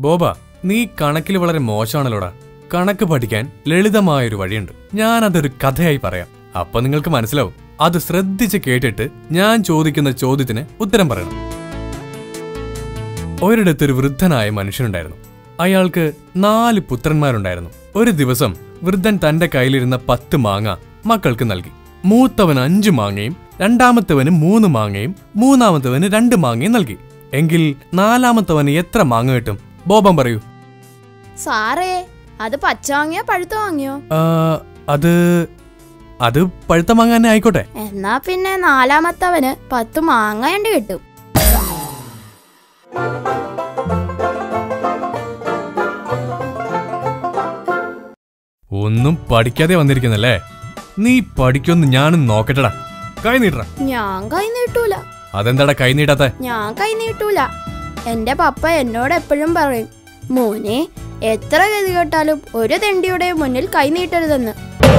ബോബ നീ കണക്കിൽ വളരെ മോശമാണല്ലോടാ കണക്ക് പഠിക്കാൻ ലളിതമായൊരു വഴിയുണ്ട് ഞാൻ അതൊരു കഥയായി പറയാം അപ്പൊ നിങ്ങൾക്ക് മനസ്സിലാവും അത് ശ്രദ്ധിച്ച് കേട്ടിട്ട് ഞാൻ ചോദിക്കുന്ന ചോദ്യത്തിന് ഉത്തരം പറയണം ഒരിടത്തൊരു വൃദ്ധനായ മനുഷ്യനുണ്ടായിരുന്നു അയാൾക്ക് നാല് പുത്രന്മാരുണ്ടായിരുന്നു ഒരു ദിവസം വൃദ്ധൻ തന്റെ കയ്യിലിരുന്ന പത്ത് മാങ്ങ മക്കൾക്ക് നൽകി മൂത്തവൻ അഞ്ചു മാങ്ങയും രണ്ടാമത്തവന് മൂന്ന് മാങ്ങയും മൂന്നാമത്തവന് രണ്ട് മാങ്ങയും നൽകി എങ്കിൽ നാലാമത്തവന് എത്ര മാങ്ങ കിട്ടും ബോബം പറയൂ സാറേ അത് പച്ച വാങ്ങിയോ പഴുത്ത വാങ്ങിയോ ആ, അത് അത് പഴുത്ത മാങ്ങ തന്നെ ആയിക്കോട്ടെ എന്നാ പിന്നെ നാലാമത്തവന് പത്ത് മാങ്ങ ഉണ്ട് കിട്ടും ഒന്നും പഠിക്കാതെ വന്നിരിക്കുന്നല്ലേ നീ പഠിക്കൊന്ന് ഞാനും നോക്കട്ടടാ കൈ നീട്ടറ ഞാൻ കൈ നീട്ടൂല അതെന്താടാ കൈ നീട്ടാത്ത ഞാൻ കൈ നീട്ടൂല എന്റെ പപ്പ എന്നോട് എപ്പോഴും പറയും മോനെ എത്ര ഗതി കേട്ടാലും ഒരു തെണ്ടിയുടെ മുന്നിൽ കൈ നീട്ടരുതെന്ന്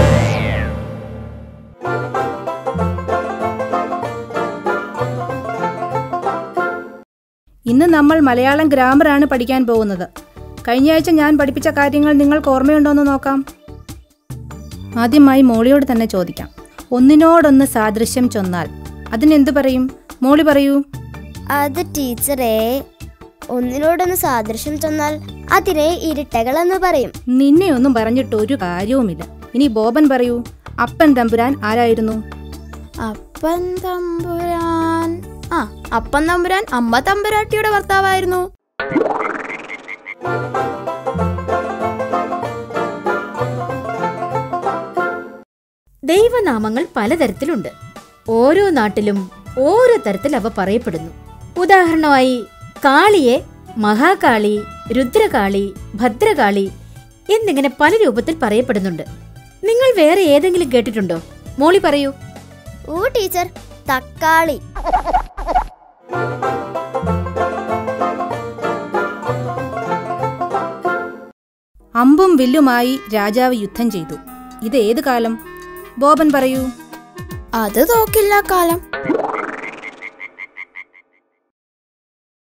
ഇന്ന് നമ്മൾ മലയാളം ഗ്രാമറാണ് പഠിക്കാൻ പോകുന്നത് കഴിഞ്ഞ ആഴ്ച ഞാൻ പഠിപ്പിച്ച കാര്യങ്ങൾ നിങ്ങൾക്ക് ഓർമ്മയുണ്ടോയെന്ന് നോക്കാം ആദ്യമായി മോളിയോട് തന്നെ ചോദിക്കാം ഒന്നിനോടൊന്ന് സാദൃശ്യം ചൊന്നാൽ അതിനെന്തു പറയും മോളി പറയൂ അത് ടീച്ചറെ ഒന്നിനോടൊന്ന് സാദൃശ്യം ചെന്നാൽ അതിനെ ഇരട്ടകളെന്ന് പറയും നിന്നെ ഒന്നും പറഞ്ഞിട്ട് ഒരു കാര്യവുമില്ല ഇനി ബോബൻ പറയൂ അപ്പൻ തമ്പുരാൻ ആരായിരുന്നു അപ്പൻ തമ്പുരാൻ ആ അപ്പൻ തമ്പുരാൻ അമ്മ തമ്പുരാട്ടിയുടെ ഭർത്താവായിരുന്നു ദൈവനാമങ്ങൾ പലതരത്തിലുണ്ട് ഓരോ നാട്ടിലും ഓരോ തരത്തിൽ അവ പറയപ്പെടുന്നു ഉദാഹരണമായി കാളിയെ മഹാകാളി രുദ്രകാളി ഭദ്രകാളി എന്നിങ്ങനെ പല രൂപത്തിൽ പറയപ്പെടുന്നുണ്ട് നിങ്ങൾ വേറെ ഏതെങ്കിലും കേട്ടിട്ടുണ്ടോ മോളി പറയൂ ഊ ടീച്ചർ തക്കാളി അമ്പും വില്ലുമായി രാജാവ് യുദ്ധം ചെയ്തു ഇത് ഏത് കാലം ബോബൻ പറയൂ അത് തോക്കില്ല കാലം